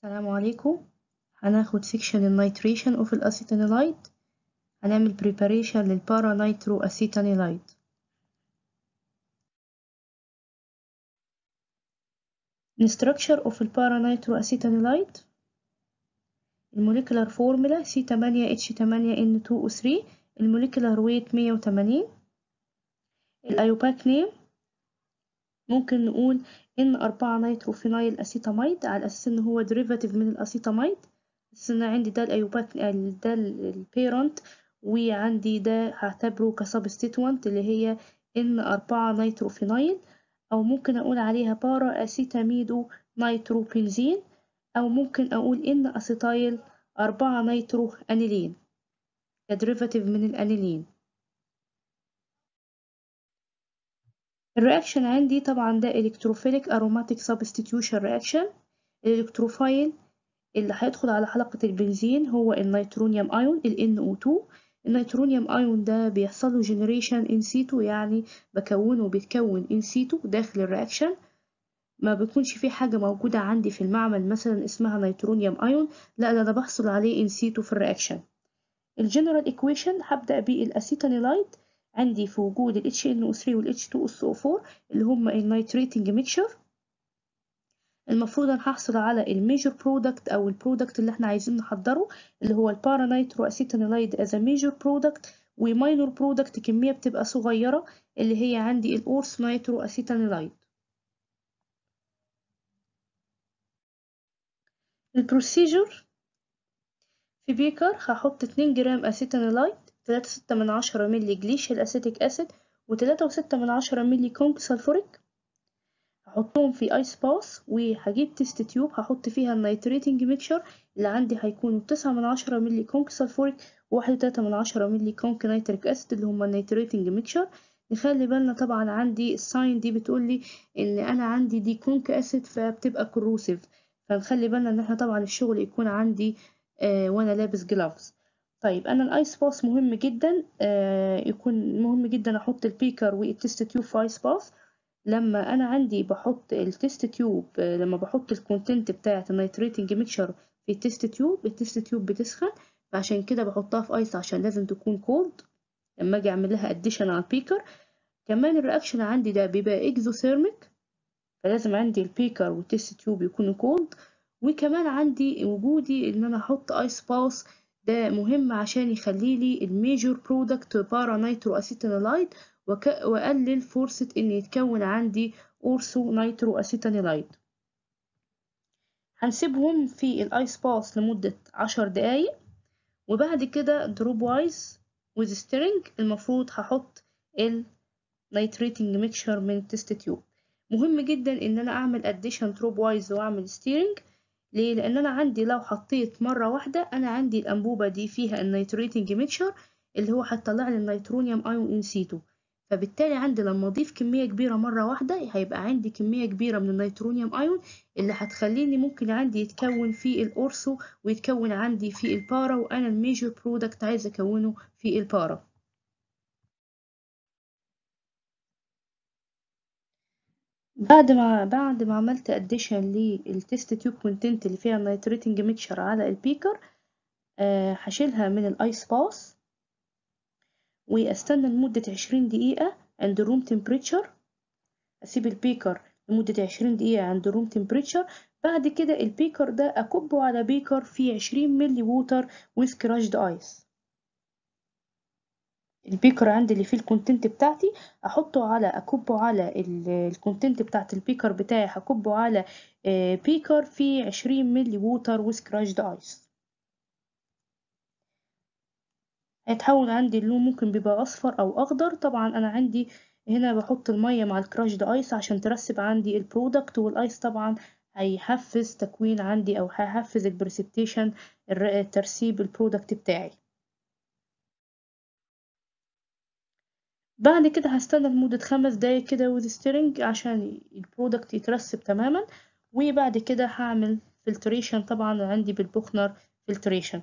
السلام عليكم هناخد سيكشن النيتريشن اوف الاسيتانيلايد هنعمل preparation للبارا نيترو اسيتانيلايد structure of البارا نيترو اسيتانيلايد الموليكولار فورمولا سي 8 اتش 8 ان 2 او 3 الموليكولار ويت 180 الايوباك نيم ممكن نقول ان 4 نيتروفينايل اسيتاميد على اساس ان هو ديريفاتيف من الاسيتاميد بس انا عندي ده الايوباك ده البيرنت وعندي ده هعتبره كسبستيتوانت اللي هي ان 4 نيتروفينايل او ممكن اقول عليها بارا اسيتاميدو نيتروبنزين او ممكن اقول ان اسيتايل 4 نيترو انيلين كديريفاتيف من الانيلين الرياكشن عندي طبعا ده الكتروفيليك اروماتيك سبستيتيوشن رياكشن الالكتروفايل اللي هيدخل على حلقة البنزين هو النيترونيوم ايون ال NO2 النيترونيوم ايون ده بيحصل له جنريشن ان سيتو يعني بكونه بيتكون ان سيتو داخل الرياكشن ما بيكونش في حاجة موجودة عندي في المعمل مثلا اسمها نيترونيوم ايون لا ده انا بحصل عليه ان سيتو في الرياكشن الجنرال ايكويشن هبدأ بالاسيتانيلايد عندي في وجود ال HNO3 وال H2SO4 اللي هما النيتريتنج ميكشر المفروض انا هحصل على الميجر برودكت او البرودكت اللي احنا عايزين نحضره اللي هو البارانيترو اسيتانيلايد از ميجر برودكت وماينور برودكت كمية بتبقى صغيرة اللي هي عندي الأورس نيترو اسيتانيلايد البروسيجر في بيكر هحط 2 جرام اسيتانيلايد تلاتة ستة من عشرة ملي جليشيال أسيتيك أسيد وتلاتة وستة من عشرة ملي كونك سلفوريك هحطهم في ايس باس وهجيب تيست تيوب هحط فيها النيتريتنج ميكشر اللي عندي هيكونوا تسعة من عشرة ملي كونك سلفوريك وواحد وتلاتة من عشرة ملي كونك نيتريك أسيد اللي هما النيتريتنج ميكشر نخلي بالنا طبعا عندي الساين دي بتقولي ان انا عندي دي كونك أسيد فبتبقى كروسيف فنخلي بالنا ان احنا طبعا الشغل يكون عندي آه وانا لابس جلافز طيب انا الايس باس مهم جدا آه يكون مهم جدا احط البيكر والتست تيوب في ايس باس لما انا عندي بحط التست تيوب آه لما بحط الكونتنت بتاعه النيتريتنج ميكشر في التست تيوب التست تيوب بتسخن فعشان كده بحطها في ايس عشان لازم تكون كولد لما اجي اعمل لها اديشن على البيكر كمان الرياكشن عندي ده بيبقى اكزوثيرميك فلازم عندي البيكر والتست تيوب يكونوا كولد وكمان عندي وجودي ان انا احط ايس باس ده مهم عشان يخلي لي الميجور برودكت بارا نيترو اسيتانيلايد واقلل فرصة ان يتكون عندي اورسو نيترو اسيتانيلايد هنسيبهم في الايس باس لمدة عشر دقايق وبعد كده دروب وايز ويز ستيرنج المفروض هحط النيتريتنج ميكشر من التست تيوب مهم جدا ان انا اعمل اديشن دروب وايز واعمل ستيرنج ليه؟ لأن أنا عندي لو حطيت مرة واحدة أنا عندي الأنبوبة دي فيها النيتريتنج ميكشر اللي هو هيطلع لي النيترونيوم أيون انسيتو فبالتالي عندي لما أضيف كمية كبيرة مرة واحدة هيبقى عندي كمية كبيرة من النيترونيوم أيون اللي هتخليني ممكن عندي يتكون في الأورسو ويتكون عندي في البارا وأنا الميجر برودكت عايزة أكونه في البارا بعد ما بعد ما عملت اديشن للتست تيوب كونتنت اللي فيها النيتريتنج ميكشر على البيكر أه هشيلها من الايس باس واستنى لمدة عشرين دقيقة عند روم تمبريتشر اسيب البيكر لمدة عشرين دقيقة عند روم تمبريتشر بعد كده البيكر ده اكبه على بيكر فيه عشرين ملي ووتر ويز كراشد ايس البيكر عندي اللي فيه الكونتنت بتاعتي احطه على اكبه على الكونتنت بتاعت البيكر بتاعي هكبه على بيكر فيه عشرين ملي ووتر وسكراشد ايس هيتحول عندي اللون ممكن بيبقى اصفر او اخضر طبعا انا عندي هنا بحط المية مع الكراشد ايس عشان ترسب عندي البرودكت والايس طبعا هيحفز تكوين عندي او هيحفز البرسبتيشن ترسيب البرودكت بتاعي بعد كده هستنى لمدة خمس دقايق كده وذ ستيرنج عشان البرودكت يترسب تماما وبعد كده هعمل فلتريشن طبعا عندي بالبوخنر فلتريشن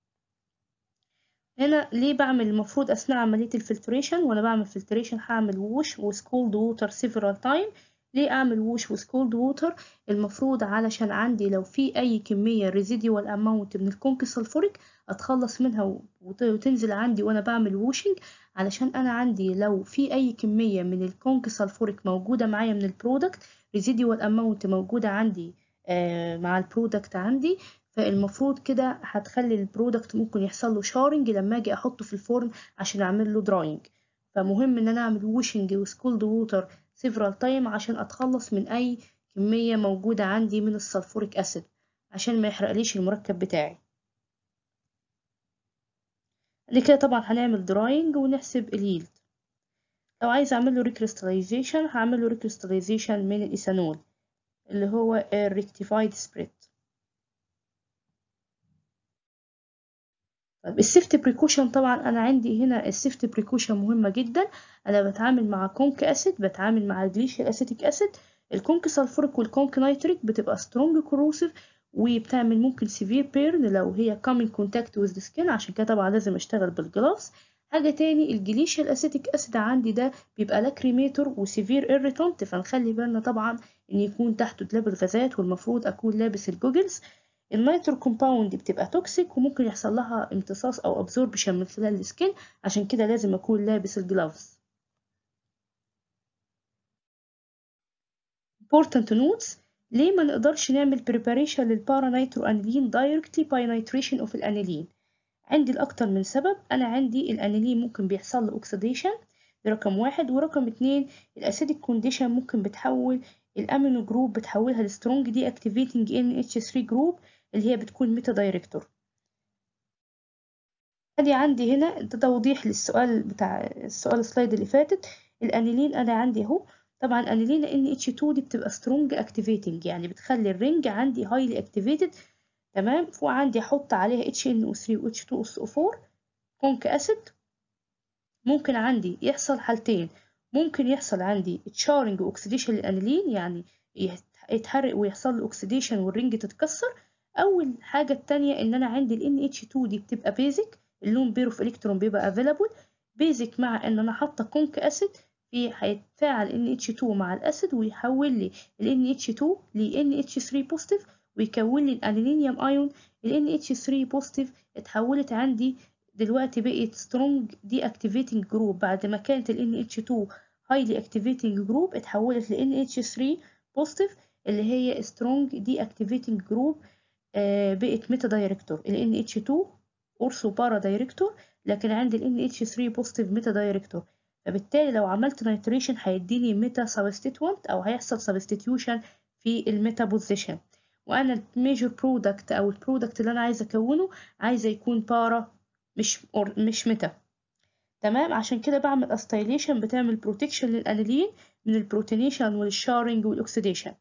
هنا ليه بعمل المفروض اثناء عملية الفلتريشن وانا بعمل فلتريشن هعمل ووش وسكولد ووتر سيفرال تايم ليه اعمل ووش with cold water المفروض علشان عندي لو في اي كمية residual amount من الكونك سلفوريك اتخلص منها وتنزل عندي وانا بعمل ووشنج علشان انا عندي لو في اي كمية من الكونك سلفوريك موجودة معايا من البرودكت residual amount موجودة عندي آه مع البرودكت عندي فالمفروض كده هتخلي البرودكت ممكن يحصل له شارنج لما اجي احطه في الفرن عشان اعمل له دراينج فمهم ان انا اعمل ووشنج وسكولد ووتر several time عشان اتخلص من اي كمية موجودة عندي من السلفوريك اسيد عشان ما يحرقليش المركب بتاعي لكده طبعا هنعمل دراينج ونحسب اليلد لو عايز اعمل له ريكريستاليزيشن هعمل له ريكريستاليزيشن من الايثانول اللي هو الريكتيفايد سبريت طيب السيفتي بريكوشن طبعا انا عندي هنا السيفتي بريكوشن مهمه جدا انا بتعامل مع كونك اسيد بتعامل مع جليشيال اسيتيك اسيد الكونك سلفوريك والكونك نايتريك بتبقى سترونج كوروسيف وبتعمل ممكن سيفير بيرن لو هي كامين كونتاكت ويز سكين عشان كده طبعا لازم اشتغل بالجلاس حاجه تاني الجليشيال اسيتيك اسيد عندي ده بيبقى لاكريميتور وسيفير ايريتانت فنخلي بالنا طبعا ان يكون تحته دولاب الغازات والمفروض اكون لابس الجوجلز النيترو كومباوند بتبقى توكسيك وممكن يحصل لها امتصاص او ابزوربشن من خلال السكين عشان كده لازم اكون لابس الجلافز important notes ليه ما نقدرش نعمل preparation للبارا نيترو انيلين directly by nitration of الانيلين عندي الأكتر من سبب أنا عندي الأنيلين ممكن بيحصل له أوكسيديشن ده رقم واحد ورقم اتنين الأسيدك كونديشن ممكن بتحول الأمينو جروب بتحولها لسترونج دي اكتيفيتنج ان اتش 3 جروب اللي هي بتكون ميتا دايركتور ادي عندي هنا ده توضيح للسؤال بتاع السؤال السلايد اللي فاتت الانيلين انا عندي اهو طبعا انيلين ان اتش 2 دي بتبقى سترونج اكتيفيتنج يعني بتخلي الرينج عندي هايلي اكتيفيتد تمام فوق عندي احط عليها اتش ان او 3 و اتش 2 او 4 كونك اسيد ممكن عندي يحصل حالتين ممكن يحصل عندي تشارنج واكسيديشن للانيلين يعني يتحرق ويحصل له اوكسيديشن والرينج تتكسر اول حاجه التانية ان انا عندي ال NH2 دي بتبقى بيزك اللون بير اوف الكترون بيبقى افيلابل بيزك مع ان انا حاطه كونك اسيد في هيتفاعل NH2 مع الاسيد ويحول لي ال NH2 ل NH3 بوزيتيف ويكون لي الانيلينيوم ايون ال NH3 بوزيتيف اتحولت عندي دلوقتي بقت سترونج دي اكتيفيتنج جروب بعد ما كانت ال NH2 هايلي اكتيفيتنج جروب اتحولت ل NH3 بوزيتيف اللي هي سترونج دي اكتيفيتنج جروب بقت ميتا دايركتور ال NH2 اورثو بارا دايركتور لكن عندي ال NH3 بوزيتيف ميتا دايركتور فبالتالي لو عملت نيتريشن هيديني ميتا سبستيتوانت او هيحصل سبستيتيوشن في الميتا بوزيشن وانا الميجر برودكت او البرودكت اللي انا عايزه اكونه عايزه يكون بارا مش مش ميتا تمام عشان كده بعمل استايليشن بتعمل بروتكشن للانيلين من البروتينيشن والشارنج والاكسيديشن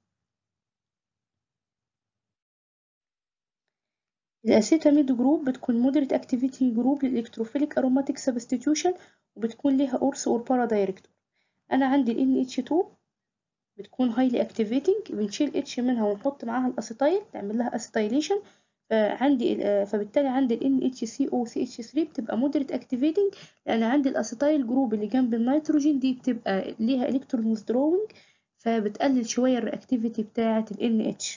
الاسيتاميد جروب بتكون مودريت اكتيفيتي جروب للالكتروفيليك اروماتيك سبستيتيوشن وبتكون ليها اورس اور بارا دايركتور انا عندي ال NH2 بتكون هايلي اكتيفيتنج بنشيل اتش منها ونحط معاها الاسيتايل تعمل لها اسيتايليشن فعندي فبالتالي عندي ال NHCOCH3 بتبقى مودريت اكتيفيتنج لان عندي الاسيتايل جروب اللي جنب النيتروجين دي بتبقى ليها الكترون ويزدروينج فبتقلل شويه الرياكتيفيتي بتاعه ال NH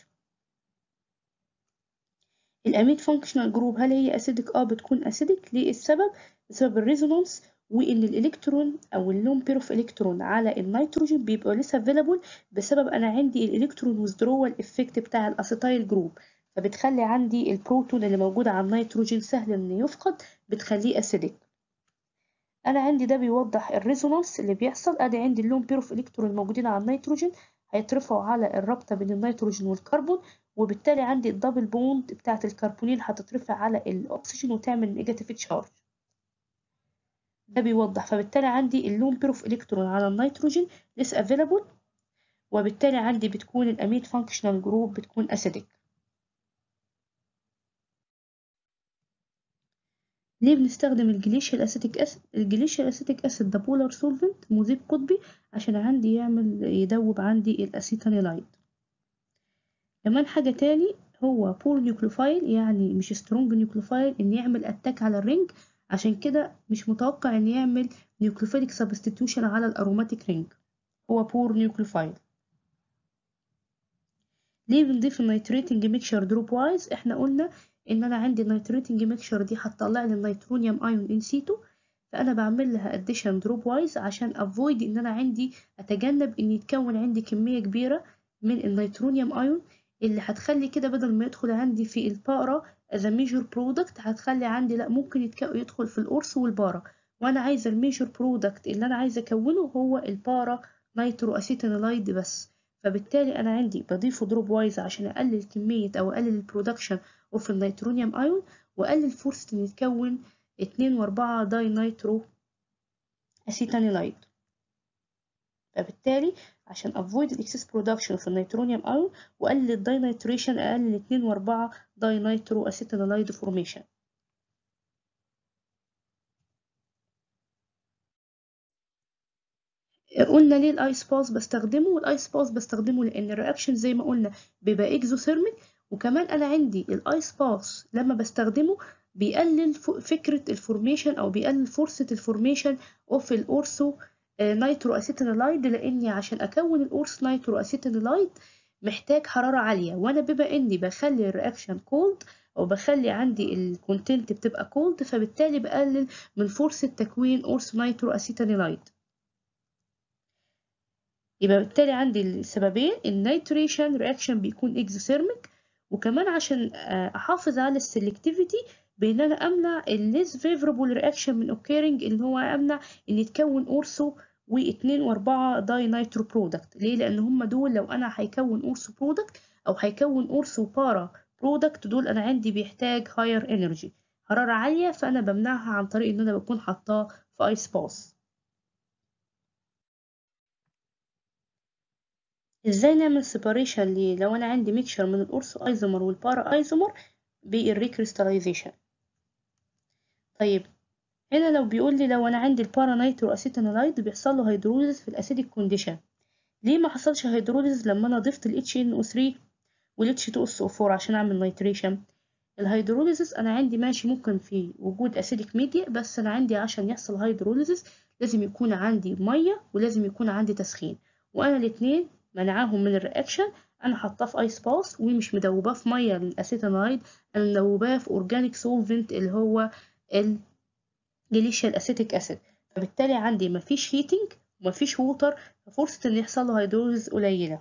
الاميد فانكشنال جروب هل هي اسيدك اه بتكون اسيدك ليه السبب بسبب الريزونانس وان الالكترون او اللون بير اوف الكترون على النيتروجين بيبقى لسه افيلابل بسبب انا عندي الالكترون ويزدرول افكت بتاع الاسيتايل جروب فبتخلي عندي البروتون اللي موجود على النيتروجين سهل انه يفقد بتخليه اسيدك انا عندي ده بيوضح الريزونانس اللي بيحصل ادي عندي اللون بير اوف الكترون الموجودين على النيتروجين هيترفعوا على الرابطه بين النيتروجين والكربون وبالتالي عندي الدبل بوند بتاعة الكربونيل هتترفع على الأكسجين وتعمل نيجاتيف تشارج ده بيوضح فبالتالي عندي اللون بير اوف الكترون على النيتروجين ليس افيلابل وبالتالي عندي بتكون الاميد فانكشنال جروب بتكون اسيدك ليه بنستخدم الجليشيال اسيتيك اسيد الجليشيال اسيتيك اسيد ده بولار سولفنت مذيب قطبي عشان عندي يعمل يدوب عندي الاسيتانيلايد كمان حاجة تاني هو بور نيوكليوفايل يعني مش سترونج نيوكليوفايل ان يعمل اتاك على الرينج عشان كده مش متوقع ان يعمل نيوكليوفيليك سبستيتيوشن على الاروماتيك رينج هو بور نيوكليوفايل ليه بنضيف النيتريتنج ميكشر دروب وايز احنا قلنا ان انا عندي النيتريتنج ميكشر دي هتطلع لي النيترونيوم ايون ان سيتو فانا بعمل لها اديشن دروب وايز عشان افويد ان انا عندي اتجنب ان يتكون عندي كميه كبيره من النيترونيوم ايون اللي هتخلي كده بدل ما يدخل عندي في البارا as a major product هتخلي عندي لا ممكن يدخل في القرص والبارا وانا عايزه الميجر برودكت اللي انا عايزه اكونه هو البارا نيترو اسيتانولايد بس فبالتالي انا عندي بضيفه دروب وايز عشان اقلل كميه او اقلل البرودكشن اوف النيترونيوم ايون واقلل فرصه ان يتكون اتنين واربعة داي نيترو اسيتانولايد فبالتالي عشان avoid الاكسس برودكشن في النيترونيوم ايون واقلل الداي نيتريشن اقلل اتنين واربعة داي نيترو اسيتانولايد فورميشن قلنا ليه الايس باس بستخدمه والايس باس بستخدمه لان الرياكشن زي ما قلنا بيبقى اكزوثيرميك وكمان انا عندي الايس باس لما بستخدمه بيقلل فكرة الفورميشن او بيقلل فرصة الفورميشن اوف الاورثو نيترو اسيتانولايد لاني عشان اكون القرص نيترو اسيتانولايد محتاج حرارة عالية وانا بما اني بخلي الرياكشن كولد او بخلي عندي الكونتنت بتبقى كولد فبالتالي بقلل من فرصة تكوين قرص نيترو اسيتانولايد يبقى بالتالي عندي السببين النيتريشن رياكشن بيكون اكزوثيرميك وكمان عشان احافظ على السلكتيفيتي بان انا امنع الليس فيفربل رياكشن من اوكيرنج اللي هو امنع ان يتكون اورسو واتنين واربعة داي نيترو برودكت ليه لان هم دول لو انا هيكون اورسو برودكت او هيكون اورسو بارا برودكت دول انا عندي بيحتاج هاير انرجي حرارة عالية فانا بمنعها عن طريق ان انا بكون حاطاه في ايس باس ازاي نعمل سيباريشن ليه لو انا عندي ميكشر من الاورثو ايزومر والبارا ايزومر بالريكريستاليزيشن طيب هنا لو بيقول لي لو انا عندي البارا نيترو اسيتانولايد بيحصل له هيدروليز في الاسيديك كونديشن ليه ما حصلش هيدروليز لما انا ضفت ال HNO3 وال H2SO4 عشان اعمل نيتريشن الهيدروليزس انا عندي ماشي ممكن في وجود اسيديك ميديا بس انا عندي عشان يحصل هيدروليزس لازم يكون عندي ميه ولازم يكون عندي تسخين وانا الاثنين منعاهم من الرياكشن انا حاطاه في ايس باس ومش مدوباه في ميه للاسيتانايد انا مدوباه في اورجانيك سولفنت اللي هو الجليشيال اسيتيك اسيد فبالتالي عندي مفيش هيتنج ومفيش ووتر ففرصة ان يحصل له هيدروليز قليلة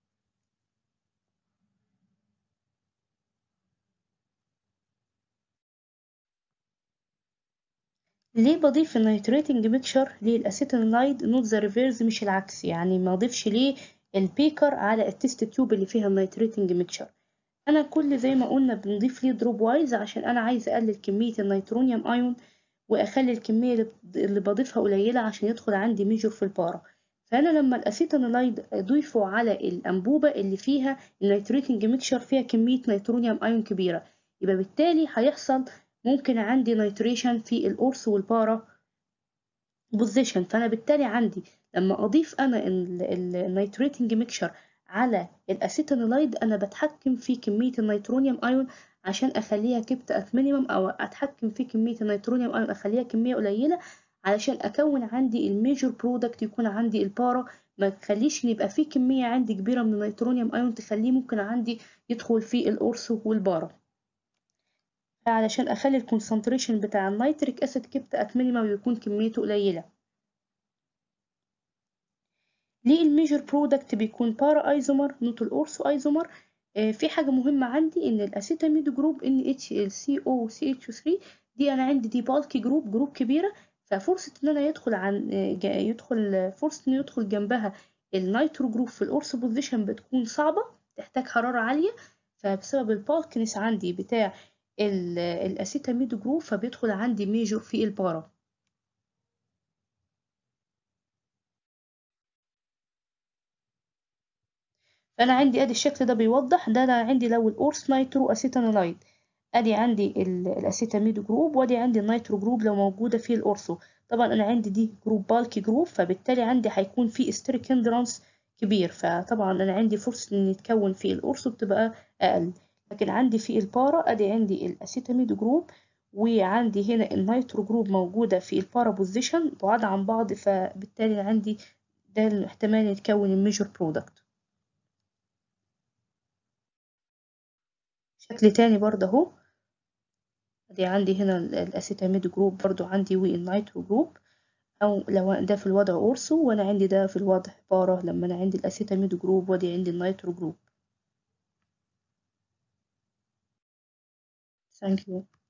ليه بضيف النيتريتنج ميكشر للاسيتانايد نوت ذا ريفيرز مش العكس يعني ما اضيفش ليه البيكر على التست تيوب اللي فيها النيتريتنج ميكشر انا كل زي ما قلنا بنضيف ليه دروب وايز عشان انا عايزه اقلل كميه النيترونيوم ايون واخلي الكميه اللي بضيفها قليله عشان يدخل عندي ميجور في البارا فانا لما الاسيتانولايد اضيفه على الانبوبه اللي فيها النيتريتنج ميكشر فيها كميه نيترونيوم ايون كبيره يبقى بالتالي هيحصل ممكن عندي نيتريشن في القرص والبارا بوزيشن فانا بالتالي عندي لما اضيف انا النيتريتنج ميكشر على الاسيتانولايد انا بتحكم في كميه النيترونيوم ايون عشان اخليها كبت ات مينيمم او اتحكم في كميه النيترونيوم ايون اخليها كميه قليله علشان اكون عندي الميجور برودكت يكون عندي البارا ما تخليش ان يبقى في كميه عندي كبيره من النيترونيوم ايون تخليه ممكن عندي يدخل في الاورثو والبارا علشان اخلي الكونسنتريشن بتاع النيتريك اسيد كبت ات مينيمم ويكون كميته قليله ليه الميجر برودكت بيكون بارا ايزومر نوت الاورثو ايزومر آه في حاجه مهمه عندي ان الاسيتاميد جروب ان اتش ال سي او سي اتش 3 دي انا عندي دي بالكي جروب جروب كبيره ففرصه ان انا يدخل عن يدخل فرصه انه يدخل جنبها النيترو جروب في الاورثو بوزيشن بتكون صعبه تحتاج حراره عاليه فبسبب البالكنس عندي بتاع الاسيتاميد جروب فبيدخل عندي ميجور في البارا فانا عندي ادي الشكل ده بيوضح ده انا عندي لو القرص نيترو اسيتانولايد ادي عندي الاسيتاميد جروب وادي عندي النيترو جروب لو موجوده في القرصو طبعا انا عندي دي جروب بالكي جروب فبالتالي عندي هيكون في استريك هندرانس كبير فطبعا انا عندي فرصه ان يتكون في القرصو بتبقى اقل لكن عندي في البارا ادي عندي الاسيتاميد جروب وعندي هنا النيترو جروب موجوده في البارا بوزيشن بعاد عن بعض فبالتالي عندي ده الاحتمال يتكون الميجور برودكت شكل تاني برضه اهو ادي عندي هنا الاسيتاميد جروب برضو عندي والنيترو جروب او لو ده في الوضع اورسو وانا عندي ده في الوضع بارا لما انا عندي الاسيتاميد جروب وادي عندي النيترو جروب ثانك يو